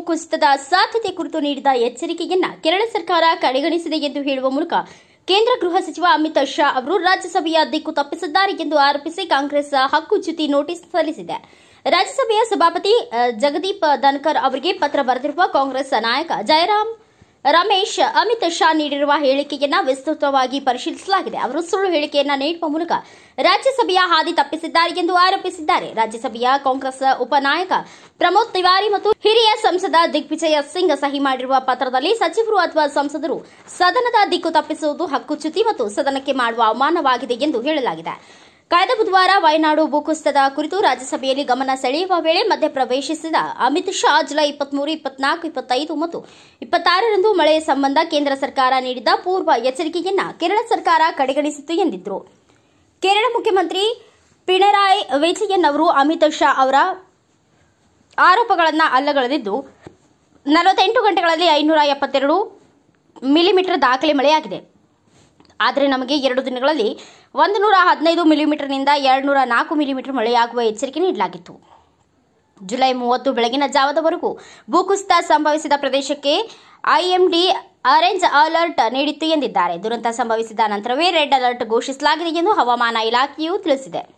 ಭೂಕುಸಿತದ ಸಾಧ್ಯತೆ ಕುರಿತು ನೀಡಿದ ಎಚ್ಚರಿಕೆಯನ್ನ ಕೇರಳ ಸರ್ಕಾರ ಕಡೆಗಣಿಸಿದೆ ಎಂದು ಹೇಳುವ ಮೂಲಕ ಕೇಂದ್ರ ಗೃಹ ಸಚಿವ ಅಮಿತ್ ಶಾ ಅವರು ರಾಜ್ಯಸಭೆಯ ದಿಕ್ಕು ತಪ್ಪಿಸಿದ್ದಾರೆ ಎಂದು ಆರೋಪಿಸಿ ಕಾಂಗ್ರೆಸ್ ಹಕ್ಕುಚ್ಯುತಿ ನೋಟಿಸ್ ಸಲ್ಲಿಸಿದೆ ರಾಜ್ಯಸಭೆಯ ಸಭಾಪತಿ ಅ, ಜಗದೀಪ್ ಧನ್ಕರ್ ಅವರಿಗೆ ಪತ್ರ ಬರೆದಿರುವ ಕಾಂಗ್ರೆಸ್ ನಾಯಕ ಜಯರಾಮ್ ರಮೇಶ್ ಅಮಿತ್ ಶಾ ನೀಡಿರುವ ಹೇಳಿಕೆಯನ್ನ ವಿಸ್ತೃತವಾಗಿ ಪರಿಶೀಲಿಸಲಾಗಿದೆ ಅವರು ಸುಳ್ಳು ಹೇಳಿಕೆಯನ್ನ ನೀಡುವ ಮೂಲಕ ರಾಜ್ಯಸಭೆಯ ಹಾದಿ ತಪ್ಪಿಸಿದ್ದಾರೆ ಎಂದು ಆರೋಪಿಸಿದ್ದಾರೆ ರಾಜ್ಯಸಭೆಯ ಕಾಂಗ್ರೆಸ್ ಉಪನಾಯಕ ಪ್ರಮೋದ್ ತಿವಾರಿ ಮತ್ತು ಹಿರಿಯ ಸಂಸದ ದಿಗ್ವಿಜಯ ಸಿಂಗ್ ಸಹಿ ಮಾಡಿರುವ ಪತ್ರದಲ್ಲಿ ಸಚಿವರು ಅಥವಾ ಸಂಸದರು ಸದನದ ದಿಕ್ಕು ತಪ್ಪಿಸುವುದು ಹಕ್ಕುಚ್ಯುತಿ ಮತ್ತು ಸದನಕ್ಕೆ ಮಾಡುವ ಅವಮಾನವಾಗಿದೆ ಎಂದು ಹೇಳಲಾಗಿದೆ ಕಳೆದ ಬುಧವಾರ ವಯನಾಡು ಭೂಕುಸಿತದ ಕುರಿತು ರಾಜ್ಯಸಭೆಯಲ್ಲಿ ಗಮನ ಸೆಳೆಯುವ ವೇಳೆ ಮಧ್ಯಪ್ರವೇಶಿಸಿದ ಅಮಿತ್ ಶಾ ಜುಲೈ ಇಪ್ಪತ್ಮೂರು ಇಪ್ಪತ್ನಾಲ್ಕು ಇಪ್ಪತ್ತೈದು ಮತ್ತು ಇಪ್ಪತ್ತಾರರಂದು ಮಳೆ ಸಂಬಂಧ ಕೇಂದ್ರ ಸರ್ಕಾರ ನೀಡಿದ ಪೂರ್ವ ಎಚ್ಚರಿಕೆಯನ್ನ ಕೇರಳ ಸರ್ಕಾರ ಕಡೆಗಣಿಸಿತು ಎಂದಿದ್ರು ಕೇರಳ ಮುಖ್ಯಮಂತ್ರಿ ಪಿಣರಾಯಿ ವಿಜಯನ್ ಅವರು ಅಮಿತ್ ಶಾ ಅವರ ಆರೋಪಗಳನ್ನು ಅಲ್ಲಗಳೆದಿದ್ದು ನಲವತ್ತೆಂಟು ಗಂಟೆಗಳಲ್ಲಿ ಐನೂರ ಎಪ್ಪತ್ತೆರಡು ಮಿಲಿಮೀಟರ್ ದಾಖಲೆ ಮಳೆಯಾಗಿದೆ ಆದರೆ ನಮಗೆ ಎರಡು ದಿನಗಳಲ್ಲಿ ಒಂದು ನೂರ ಹದಿನೈದು ಮಿಲಿಮೀಟರ್ನಿಂದ ಎರಡು ನೂರ ನಾಲ್ಕು ಮಿಲಿಮೀಟರ್ ಮಳೆಯಾಗುವ ಎಚ್ಚರಿಕೆ ನೀಡಲಾಗಿತ್ತು ಜುಲೈ ಮೂವತ್ತು ಬೆಳಗಿನ ಜಾವದವರೆಗೂ ಭೂಕುಸಿತ ಸಂಭವಿಸಿದ ಪ್ರದೇಶಕ್ಕೆ ಐಎಂಡಿ ಆರೆಂಜ್ ಅಲರ್ಟ್ ನೀಡಿತ್ತು ಎಂದಿದ್ದಾರೆ ದುರಂತ ಸಂಭವಿಸಿದ ನಂತರವೇ ರೆಡ್ ಅಲರ್ಟ್ ಘೋಷಿಸಲಾಗಿದೆ ಎಂದು ಹವಾಮಾನ ಇಲಾಖೆಯು ತಿಳಿಸಿದೆ